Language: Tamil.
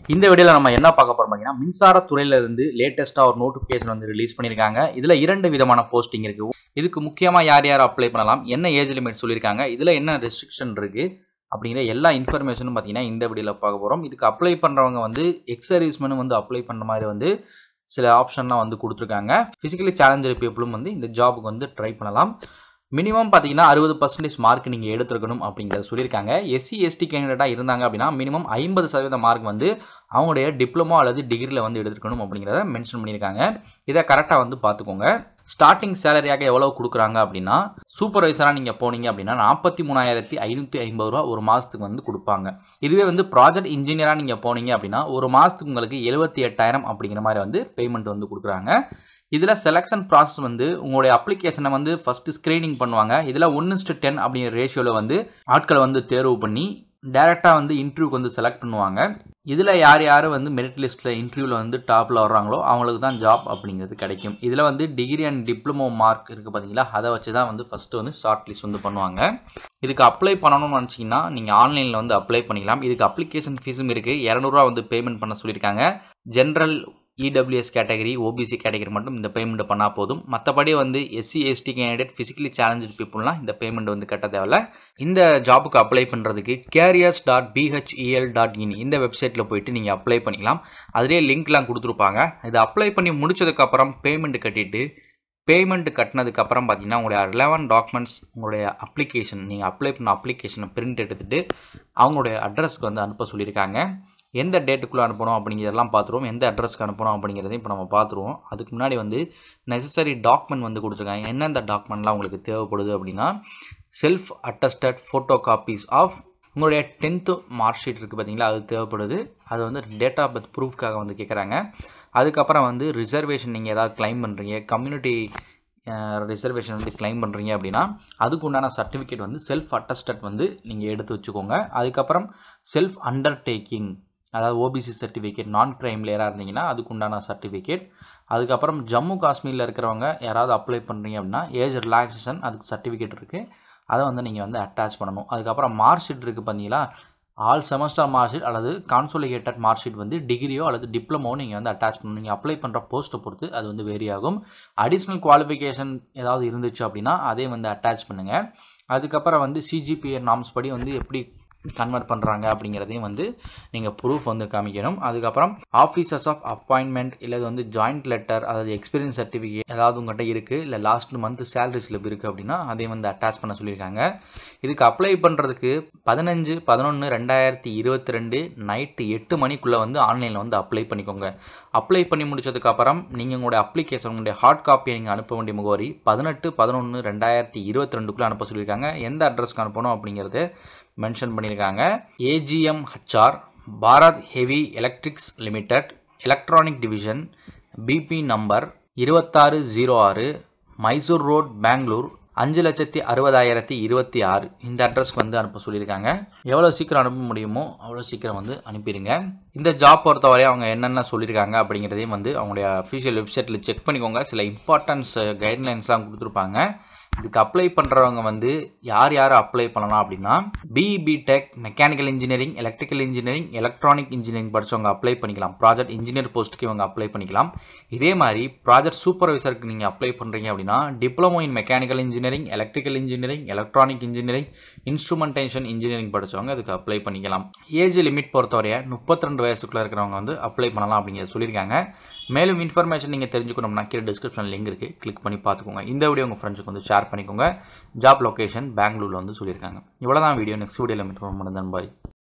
இந்த வீடியோவில் நம்ம என்ன பார்க்க போறோம் பார்த்தீங்கன்னா மின்சாரத்துறையில இருந்து லேட்டஸ்ட்டாக ஒரு நோட்டிஃபிகேஷன் வந்து ரிலீஸ் பண்ணியிருக்காங்க இதில் இரண்டு விதமான போஸ்டிங் இருக்கு இதுக்கு முக்கியமாக யார் யார் அப்ளை பண்ணலாம் என்ன ஏஜ் லிமிட் சொல்லியிருக்காங்க இதில் என்ன ரெஸ்ட்ரிக்ஷன் இருக்கு அப்படிங்கிற எல்லா இன்ஃபர்மேஷனும் பார்த்தீங்கன்னா இந்த வீடியோவில் பார்க்க போகிறோம் இதுக்கு அப்ளை பண்ணுறவங்க வந்து எக்ஸர்வீஸ்மென் வந்து அப்ளை பண்ணுற மாதிரி வந்து சில ஆப்ஷன்லாம் வந்து கொடுத்துருக்காங்க ஃபிசிக்கலி சேலஞ்சர் பீப்புளும் வந்து இந்த ஜாபுக்கு வந்து ட்ரை பண்ணலாம் மினிமம் பார்த்தீங்கன்னா அறுபது பர்சன்டேஜ் மார்க் நீங்கள் எடுத்துருக்கணும் அப்படிங்கிறத சொல்லியிருக்காங்க எஸ்சி எஸ்டி கேண்டிடேட்டாக இருந்தாங்க அப்படின்னா மினிமம் ஐம்பது சதவீத மார்க் வந்து அவங்களுடைய டிப்ளமோ அல்லது டிகிரியில் வந்து எடுத்துருக்கணும் அப்படிங்கிறத மென்ஷன் பண்ணியிருக்காங்க இதை கரெக்டாக வந்து பார்த்துக்கோங்க ஸ்டார்டிங் சேலரியாக எவ்வளோ கொடுக்குறாங்க அப்படின்னா சூப்பர்வைசராக நீங்கள் போனீங்க அப்படின்னா நாற்பத்தி மூணாயிரத்தி ஐநூற்றி ஐம்பது ரூபா ஒரு மாதத்துக்கு வந்து கொடுப்பாங்க இதுவே வந்து ப்ராஜெக்ட் இன்ஜினியராக நீங்கள் போனீங்க அப்படின்னா ஒரு மாதத்துக்கு உங்களுக்கு எழுபத்தி எட்டாயிரம் அப்படிங்கிற மாதிரி வந்து பேமெண்ட் வந்து கொடுக்குறாங்க இதில் செலெக்ஷன் ப்ராசஸ் வந்து உங்களுடைய அப்ளிகேஷனை வந்து ஃபஸ்ட்டு ஸ்க்ரீனிங் பண்ணுவாங்க இதில் ஒன்று டென் அப்படிங்கிற ரேஷியோவில் வந்து ஆட்களை வந்து தேர்வு பண்ணி டேரெக்டாக வந்து இன்டர்வியூக்கு வந்து செலக்ட் பண்ணுவாங்க இதில் யார் யார் வந்து மெரிட் லிஸ்ட்டில் இன்டர்வியூவில் வந்து டாப்பில் வர்றாங்களோ அவங்களுக்கு தான் ஜாப் அப்படிங்கிறது கிடைக்கும் இதில் வந்து டிகிரி அண்ட் டிப்ளமோ மார்க் இருக்குது பார்த்தீங்களா அதை வச்சு தான் வந்து ஃபஸ்ட்டு வந்து ஷார்ட் லிஸ்ட் வந்து பண்ணுவாங்க இதுக்கு அப்ளை பண்ணணும்னு நினச்சிங்கன்னா நீங்கள் ஆன்லைனில் வந்து அப்ளை பண்ணிக்கலாம் இதுக்கு அப்ளிகேஷன் ஃபீஸும் இருக்குது இரநூறுவா வந்து பேமெண்ட் பண்ண சொல்லியிருக்காங்க general EWS category OBC category மட்டும் இந்த பேமெண்ட் பண்ணால் போதும் மற்றபடி வந்து SC ST candidate physically challenge பீப்புளெலாம் இந்த பேமெண்ட் வந்து கட்ட தேவையில்ல இந்த ஜாபுக்கு அப்ளை பண்ணுறதுக்கு careers dot BHEL dot in இந்த வெப்சைட்டில் போயிட்டு நீங்கள் அப்ளை பண்ணிக்கலாம் அதிலே லிங்க்லாம் கொடுத்துருப்பாங்க இதை அப்ளை பண்ணி முடிச்சதுக்கப்புறம் பேமெண்ட் கட்டிட்டு பேமெண்ட் கட்டினதுக்கப்புறம் பார்த்தீங்கன்னா உங்களுடைய ரிலவன் டாக்குமெண்ட்ஸ் உங்களுடைய அப்ளிகேஷன் நீங்கள் அப்ளை பண்ண அப்ளிகேஷனை பிரிண்ட் எடுத்துகிட்டு அவங்களுடைய அட்ரஸ்க்கு வந்து அனுப்ப சொல்லியிருக்காங்க எந்த டேட்டுக்குள்ளே அனுப்பணும் அப்படிங்கிறதெல்லாம் பார்த்துருவோம் எந்த அட்ரஸ்க்கு அனுப்பணும் அப்படிங்கிறதையும் இப்போ நம்ம பார்த்துருவோம் அதுக்கு முன்னாடி வந்து நெசசரி டாக்குமெண்ட் வந்து கொடுத்துருக்காங்க எந்தெந்த டாக்குமெண்ட்லாம் உங்களுக்கு தேவைப்படுது அப்படின்னா self attested photo copies of உங்களுடைய டென்த்து மார்க் ஷீட் இருக்குது பார்த்தீங்களா அது தேவைப்படுது அது வந்து டேட் ஆஃப் பர்த் ப்ரூஃப்காக வந்து கேட்குறாங்க அதுக்கப்புறம் வந்து ரிசர்வேஷன் நீங்கள் ஏதாவது கிளைம் பண்ணுறீங்க கம்யூனிட்டி ரிசர்வேஷன் வந்து கிளைம் பண்ணுறீங்க அப்படின்னா அதுக்கு உண்டான சர்டிஃபிகேட் வந்து செல்ஃப் அட்டஸ்டட் வந்து நீங்கள் எடுத்து வச்சுக்கோங்க அதுக்கப்புறம் செல்ஃப் அண்டர்டேக்கிங் அதாவது ஓபிசி சர்டிஃபிகேட் நான் கிரைம் லேயராக இருந்தீங்கன்னா அதுக்கு உண்டான சர்டிஃபிகேட் அதுக்கப்புறம் ஜம்மு காஷ்மீரில் இருக்கிறவங்க யாராவது அப்ளை பண்ணுறீங்க அப்படின்னா ஏஜ் ரிலாக்ஸேஷன் அதுக்கு சர்டிஃபிகேட் இருக்குது அதை வந்து நீங்கள் வந்து அட்டாச் பண்ணணும் அதுக்கப்புறம் மார்க் ஷீட் இருக்குது பார்த்தீங்களா ஆல் செமஸ்டர் மார்க் ஷீட் அல்லது கான்சோலிகேட்டட் மார்க் ஷீட் வந்து டிகிரியோ அல்லது டிப்ளமோ நீங்கள் வந்து அட்டாச் பண்ணணும் நீங்கள் அப்ளை பண்ணுற போஸ்ட்டை பொறுத்து அது வந்து வேரி ஆகும் அடிஷ்னல் குவாலிஃபிகேஷன் ஏதாவது இருந்துச்சு அப்படின்னா அதே வந்து அட்டாச் பண்ணுங்கள் அதுக்கப்புறம் வந்து சிஜிபிஏ நாம்ஸ் படி வந்து எப்படி கன்வெர்ட் பண்ணுறாங்க அப்படிங்கிறதையும் வந்து நீங்கள் ப்ரூஃப் வந்து காமிக்கணும் அதுக்கப்புறம் ஆஃபீஸர்ஸ் ஆஃப் அப்பாயின்மெண்ட் இல்லை வந்து ஜாயிண்ட் லெட்டர் அதாவது எக்ஸ்பீரியன்ஸ் சர்டிஃபிகேட் ஏதாவது உங்கள்கிட்ட இருக்குது இல்லை லாஸ்ட் மந்த் சேலரி ஸ்லிப் இருக்குது அப்படின்னா அதையும் வந்து அட்டாச் பண்ண சொல்லியிருக்காங்க இதுக்கு அப்ளை பண்ணுறதுக்கு பதினஞ்சு பதினொன்று ரெண்டாயிரத்தி இருபத்தி ரெண்டு நைட்டு எட்டு மணிக்குள்ளே வந்து ஆன்லைனில் வந்து அப்ளை பண்ணிக்கோங்க அப்ளை பண்ணி முடிச்சதுக்கப்புறம் நீங்கள் உங்களுடைய அப்ளிகேஷன் உங்களுடைய ஹார்ட் காப்பியை நீங்கள் அனுப்ப வேண்டிய முகவரி பதினெட்டு பதினொன்று ரெண்டாயிரத்தி இருபத்தி ரெண்டுக்குள்ளே அனுப்ப சொல்லியிருக்காங்க எந்த அட்ரஸ்க்கு அனுப்பணும் அப்படிங்கிறது மென்ஷன் பண்ணியிருக்காங்க AGM HR Bharat heavy electricals limited electronic division PB number இருபத்தாறு ஜீரோ ஆறு மைசூர் ரோட் பெங்களூர் அஞ்சு லட்சத்தி அறுபதாயிரத்தி இருபத்தி ஆறு இந்த அட்ரஸ்க்கு வந்து அனுப்ப சொல்லியிருக்காங்க எவ்வளோ சீக்கிரம் அனுப்ப முடியுமோ அவ்வளோ சீக்கிரம் வந்து அனுப்பிடுங்க இந்த ஜாப் பொறுத்தவரை அவங்க என்னென்ன சொல்லியிருக்காங்க அப்படிங்கிறதையும் வந்து அவங்களுடைய அஃபிஷியல் வெப்சைட்டில் செக் பண்ணிக்கோங்க சில இம்பார்ட்டன்ஸ் கைட்லைன்ஸ்லாம் கொடுத்துருப்பாங்க இதுக்கு அப்ளை பண்ணுறவங்க வந்து யார் யார் அப்ளை பண்ணலாம் அப்படின்னா BE B tech mechanical engineering electrical engineering electronic engineering படித்தவங்க அப்ளை பண்ணிக்கலாம் ப்ராஜெக்ட் இன்ஜினியர் போஸ்ட்டுக்கு இவங்க அப்ளை பண்ணிக்கலாம் இதே மாதிரி ப்ராஜெக்ட் சூப்பர்வைசருக்கு நீங்கள் அப்ளை பண்ணுறீங்க அப்படின்னா diploma in mechanical engineering electrical engineering electronic engineering instrumentation engineering படித்தவங்க இதுக்கு அப்ளை பண்ணிக்கலாம் ஏஜ் லிமிட் பொறுத்தவரைய முப்பத்தி ரெண்டு வயசுக்குள்ளே இருக்கிறவங்க வந்து அப்ளை பண்ணலாம் அப்படிங்கிறத சொல்லியிருக்காங்க மேலும் இன்ஃபர்மேஷன் நீங்கள் தெரிஞ்சுக்கணும்னா கீழே டிஸ்கிரிப்ஷன் லிங்க் இருக்குது கிளிக் பண்ணி பார்த்துக்கோங்க இந்த வீடியோ உங்கள் ஃப்ரெண்ட்ஸுக்கு வந்து ஷேர் பண்ணிக்கோங்க ஜாப் லொக்கேஷன் பெங்களூரில் வந்து சொல்லியிருக்காங்க இவ்வளோ தான் வீடியோ நெக்ஸ்ட் வீடியோவில் மீட் பண்ண பாய்